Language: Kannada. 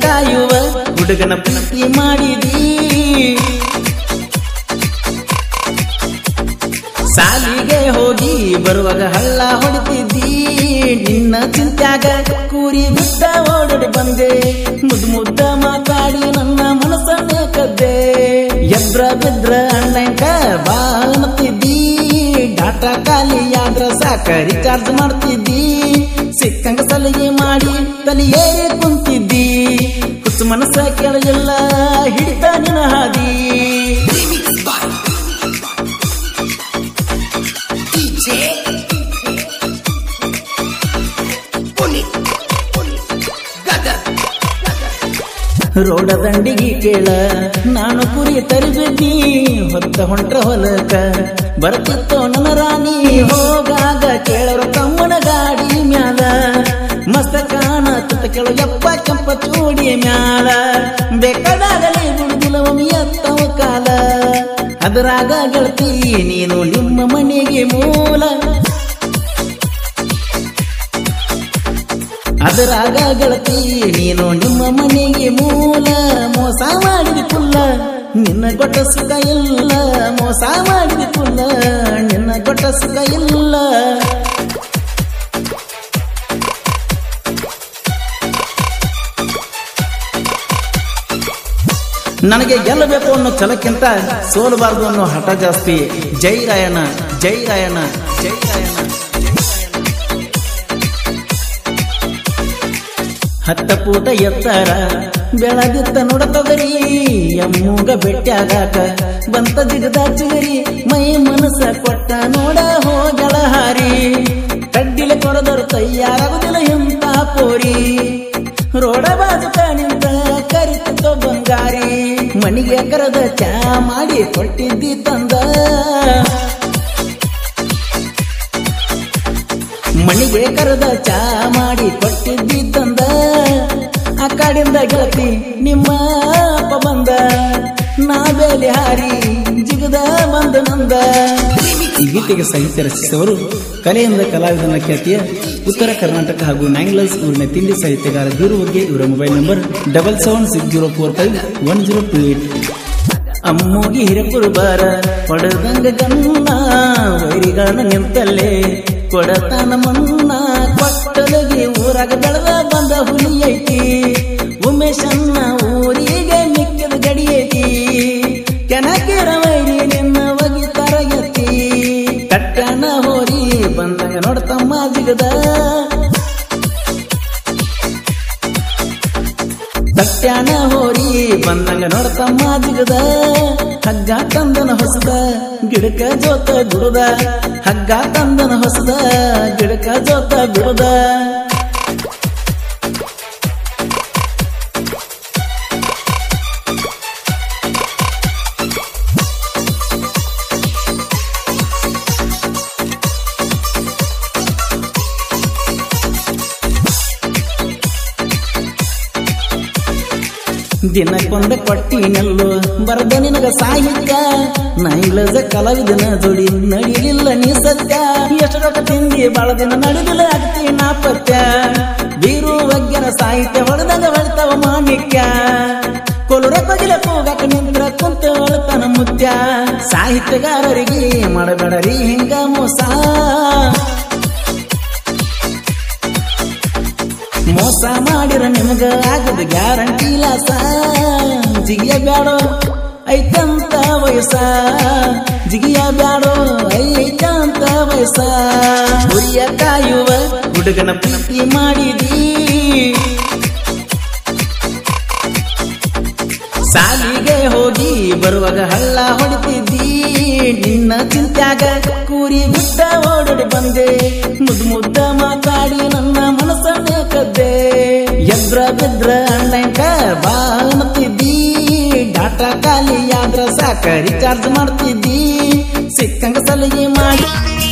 ಕಾಯುವ ಹುಡುಗನ ಪ್ರೀತಿ ಮಾಡಿದಿ ಸಾಲಿಗೆ ಹೋಗಿ ಬರುವಾಗ ಹಳ್ಳ ಹೊಡಿತಿದ್ದಿ ನಿನ್ನ ಚಿಂತ್ಯಾಗ ಕೂರಿ ಬಿಟ್ಟ ಓಡೋಡಿ ಬಂದೆ ಮುದ್ ಮುದ್ದ ಮಾತಾಡಿ ನನ್ನ ಮನಸ್ಸನ್ನ ಕದ್ದೆ ಎದ್ರ ಬಿದ್ರ ಅಣ್ಣಂಕ ಬಾ ಅನ್ನತ್ತಿದ್ದಿ ಡಾಟಾ ಖಾಲಿ ಆದ್ರ ಸಾಕ ರಿಚಾರ್ಜ್ ಮಾಡ್ತಿದ್ದಿ ಸಿಕ್ಕಂಗ ಸಲಿಗೆ ಮಾಡಿ ತಲೆಯೇ ಕುಂತಿದ್ದಿ ಹುಚ್ಚು ಮನಸ್ಸ ಕೆಳಗೆಲ್ಲ ಹಿಡಿತ ನಿನ ಹಾದಿ Remix by DJ Punit Gagar ರೋಡ ದಂಡಿಗೆ ಕೇಳ ನಾನು ಕುರಿ ತರಿಬಿದ್ನಿ ಹೊತ್ತ ಹೊಂಟ್ರ ಹೊಲಕ ಬರ್ತಿತ್ತೋ ನನ್ನ ರಾಣಿ ಹೋಗಾಗ ಕೇಳರ ತಮ್ಮನ ಗಾಡಿ ಮ್ಯಾಲ ಮಸ್ತ ಕಾಣತ್ತ ಕೇಳು ಯಪ್ಪ ಕೆಂಪ ಚೂಡಿ ಮ್ಯಾಲ ಬೇಕಾದಾಗಲಿ ಬಿಡುದಿಲ್ಲ ಒಮ್ಮೆ ಎತ್ತವ ಕಾಲ ಅದರಾಗ ಗೆಳತಿ ನೀನು ನಿಮ್ಮ ಮನೆಗೆ ಮೂಲ ಅದರಾಗ ಗೆಳತಿ ನೀನು ನಿಮ್ಮ ಮನೆಗೆ ಮೂಲ ಮೋಸ ಮಾಡಿದ ಕುಲ್ಲ ನಿನ್ನ ಗೊಟ್ಟ ಸುಖ ಇಲ್ಲ ಮೋಸ ಮಾಡಿದ ಕುಲ್ಲ ನಿನ್ನ ಗೊಟ್ಟ ಸುಖ ಇಲ್ಲ ನನಗೆ ಗೆಲ್ಲಬೇಕು ಅನ್ನೋ ಛಲಕ್ಕಿಂತ ಸೋಲಬಾರದು ಅನ್ನೋ ಹಠ ಜಾಸ್ತಿ ಜೈ ರಾಯಣ್ಣ ಜೈ ರಾಯಣ್ಣ ಜೈ ರಾಯಣ್ಣ ಹತ್ತ ಪೂಟ ಎತ್ತರ ಬೆಳಗಿತ್ತ ನೋಡತೊಗರಿ ಎಮ್ಮೂಗ ಬೆಟ್ಟಾಗಾಕ ಬಂತ ಜಿಗದ ಚಿಗರಿ ಮೈ ಮನಸ್ಸ ಕೊಟ್ಟ ನೋಡ ಹೋಗಳ ಹಾರಿ ಕಡ್ಡಿಲೆ ಕೊಡದರು ತಯ್ಯಾರಾಗುದಿಲ್ಲ ಎಂತ ಪೋರಿ ರೋಡ ಬಾಜುಕ ನಿಂತ ಕರಿತಿತ್ತೋ ಬಂಗಾರಿ ಮನಿಗೆ ಕರೆದ ಚಾ ಮಾಡಿ ಕೊಟ್ಟಿದ್ದಿ ತಂದ ಮಣಿಗೆ ಕರೆದ ಚಾ ಮಾಡಿ ಕೊಟ್ಟಿದ್ದಿ ತಂದ ಆ ಕಾಡಿಂದ ಗೆಳತಿ ನಿಮ್ಮ ಅಪ್ಪ ಬಂದ ನಾ ಬೇಲಿ ಹಾರಿ ಜಿಗದ ಬಂದ ನಂದ ಈ ಗೀತೆಗೆ ಸಾಹಿತ್ಯ ರಚಿಸಿದವರು ಕಲೆಯಿಂದ ಕಲಾವಿದನ ಖ್ಯಾತಿಯ ಉತ್ತರ ಕರ್ನಾಟಕ ಹಾಗೂ ನ್ಯಾಂಗ್ಲಸ್ ಊರಿನ ತಿಂಡಿ ಸಾಹಿತ್ಯಗಾರ ಬೀರು ಬಗ್ಗೆ ಇವರ mobile number double seven six zero four five one zero two eight ಅಮ್ಮೋಗಿ ಹಿರಕುರು ಬಾರ ಹೊಡೆದಂಗ ಗನ್ನ ವೈರಿಗಳನ್ನ ನಿಂತಲ್ಲೇ ಕೊಡತಾನ ಮನ್ನ ಕೊಟ್ಟಲಗಿ ಊರಾಗ ಬೆಳೆದ ಬಂದ ಹುಲಿ ಐತಿ ಉಮೇಶನ್ನ ಊರಿಗೆ ಮಿಕ್ಕಿದ ಗಡಿ ಐತಿ ಕೆನಕಿರ ವೈರಿ ನಿನ್ನ ಒಗಿತಾರ ಎತ್ತಿ ಕಟ್ಟಣ ಹೋರಿ ಬಂದಂಗ ನೋಡ್ತಮ್ಮ ಜಿಗದ ಸತ್ಯಾನ ಹೋರಿ ಬಂದಂಗ ನೋಡ್ತಮ್ಮ ಜಿಗದ ಹಗ್ಗ ತಂದನ ಹೊಸದ ಗಿಡಕ ಜೋತ ಬಿಡುದ ಹಗ್ಗ ತಂದನ ಹೊಸದ ಗಿಡಕ ಜೋತ ಬಿಡುದ ದಿನಕ್ಕೊಂದ ಕೊಟ್ಟಿನೆಲ್ಲು ಬರದ ನಿನಗ ಸಾಹಿತ್ಯ ನೈಲಜ ಕಲಾವಿದನ ಜೋಡಿ ನಡಿಲಿಲ್ಲ ನೀ ಸತ್ಯ ಎಷ್ಟು ರೊಕ್ಕ ತಿಂದಿ ಬಾಳ ದಿನ ನಡಿದಿಲ್ಲ ಆಗ್ತಿ ನಾ ಪತ್ಯ ಬೀರು ವಗ್ಯನ ಸಾಹಿತ್ಯ ಹೊಡೆದಾಗ ಹೊಳ್ತಾವ ಮಾಣಿಕ್ಯ ಕೊಲುರ ಕೊಗಿಲ ಕೂಗಾಕ ನಿಂತ್ರ ಕುಂತ ಹೊಳ್ತಾನ ಮುತ್ಯ ಸಾಹಿತ್ಯಗಾರರಿಗೆ ಮಾಡಬೇಡರಿ ಹಿಂಗ ಮೋಸ ಮೋಸ ಮಾಡಿರ ನಿಮಗ ಆಗದ ಗ್ಯಾರಂಟಿ ಲಾಸ ಜಿಗಿಯ ಬ್ಯಾಡೋ ಐತಂತ ವಯಸ್ಸ ಜಿಗಿಯ ಬ್ಯಾಡೋ ಐತಂತ ವಯಸ್ಸ ಹುರಿಯ ಕಾಯುವ ಹುಡುಗನ ಪ್ರೀತಿ ಮಾಡಿದಿ ಸಾಲಿಗೆ ಹೋಗಿ ಬರುವಾಗ ಹಳ್ಳ ಹೊಡಿತಿದ್ದಿ ನಿನ್ನ ಚಿಂತ್ಯಾಗ ಕೂರಿ ಬಿಟ್ಟ ಓಡೋಡಿ ಬಂದೆ ಮುದ್ ಮುದ್ದ ಮಾತಾಡಿ ನನ್ನ ಮನಸ್ಸನ್ನ ಕದ್ದೆ ಎದ್ರ ಬಿದ್ರ ಅಣ್ಣಂಕ ಬಾ ಅನ್ನತ್ತಿದ್ದಿ ಡಾಟಾ ಖಾಲಿ ಆದ್ರ ಸಾಕ ರಿಚಾರ್ಜ್ ಮಾಡ್ತಿದ್ದಿ ಸಿಕ್ಕಂಗ ಸಲಿಗೆ ಮಾಡಿ